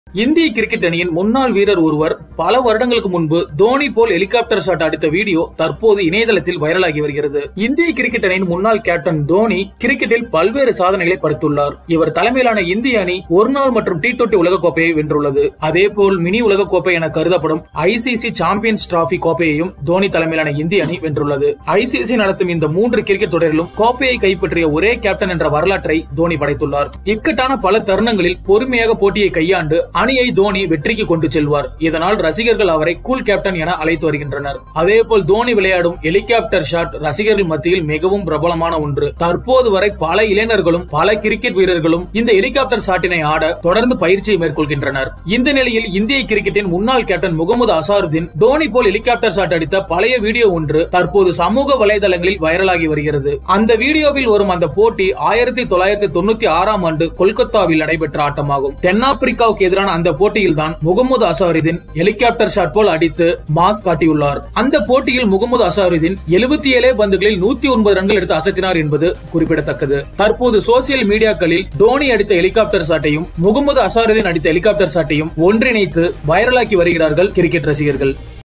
இந்திய கிரிக்கெட் அணியின் முன்னாள் வீரர் ஒருவர் பல வருடங்களுக்கு முன்பு தோனி போல் ஹெலிகாப்டர் ஷாட் அடித்த வீடியோ தற்போது இணையதளத்தில் வைரலாகி வருகிறது இந்திய கிரிக்கெட் அணியின் முன்னாள் கேப்டன் தோனி கிரிக்கெட்டில் பல்வேறு சாதனைகளை படைத்துள்ளார் இவர் தலைமையிலான இந்திய அணி ஒருநாள் மற்றும் டி டுவெண்டி உலகக்கோப்பையை வென்றுள்ளது அதேபோல் மினி உலகக்கோப்பை என கருதப்படும் ஐசிசி சாம்பியன்ஸ் டிராபி கோப்பையையும் தோனி தலைமையிலான இந்திய அணி வென்றுள்ளது ஐசிசி நடத்தும் இந்த மூன்று கிரிக்கெட் தொடரிலும் கோப்பையை கைப்பற்றிய ஒரே கேப்டன் என்ற வரலாற்றை தோனி படைத்துள்ளார் இக்கட்டான பல தருணங்களில் பொறுமையாக போட்டியை கையாண்டு அணியை தோனி வெற்றிக்கு கொண்டு செல்வார் இதனால் ரசிகர்கள் அவரை கூல் கேப்டன் என அழைத்து வருகின்றனர் அதேபோல் தோனி விளையாடும் ஹெலிகாப்டர் ஷாட் ரசிகர்கள் மத்தியில் மிகவும் பிரபலமான ஒன்று தற்போது வரை பல இளைஞர்களும் பல கிரிக்கெட் வீரர்களும் இந்த ஹெலிகாப்டர் ஷாட்டினை ஆட தொடர்ந்து பயிற்சியை மேற்கொள்கின்றனர் இந்த நிலையில் இந்திய கிரிக்கெட்டின் முன்னாள் கேப்டன் முகமது அசாருதீன் தோனி போல் ஹெலிகாப்டர் ஷாட் அடித்த பழைய வீடியோ ஒன்று தற்போது சமூக வலைதளங்களில் வைரலாகி வருகிறது அந்த வீடியோவில் வரும் அந்த போட்டி ஆயிரத்தி தொள்ளாயிரத்தி தொண்ணூத்தி ஆறாம் ஆண்டு கொல்கத்தாவில் நடைபெற்ற ஆட்டமாகும் தென்னாப்பிரிக்காவுக்கு எதிரான அந்த போட்டியில் தான் முகமது அசாருதீன் ஹெலிகாப்டர் ஷாட் போல் அடித்து மாஸ் காட்டியுள்ளார் அந்த போட்டியில் முகமது அசாருதீன் எழுபத்தி ஏழே பந்துகளில் நூத்தி ஒன்பது ரன்கள் எடுத்து அசத்தினார் என்பது குறிப்பிடத்தக்கது தற்போது சோசியல் மீடியாக்களில் தோனி அடித்த ஹெலிகாப்டர் ஷாட்டையும் முகமது அசாருதீன் அடித்த ஹெலிகாப்டர் ஷாட்டையும் ஒன்றிணைத்து வைரலாக்கி வருகிறார்கள் கிரிக்கெட் ரசிகர்கள்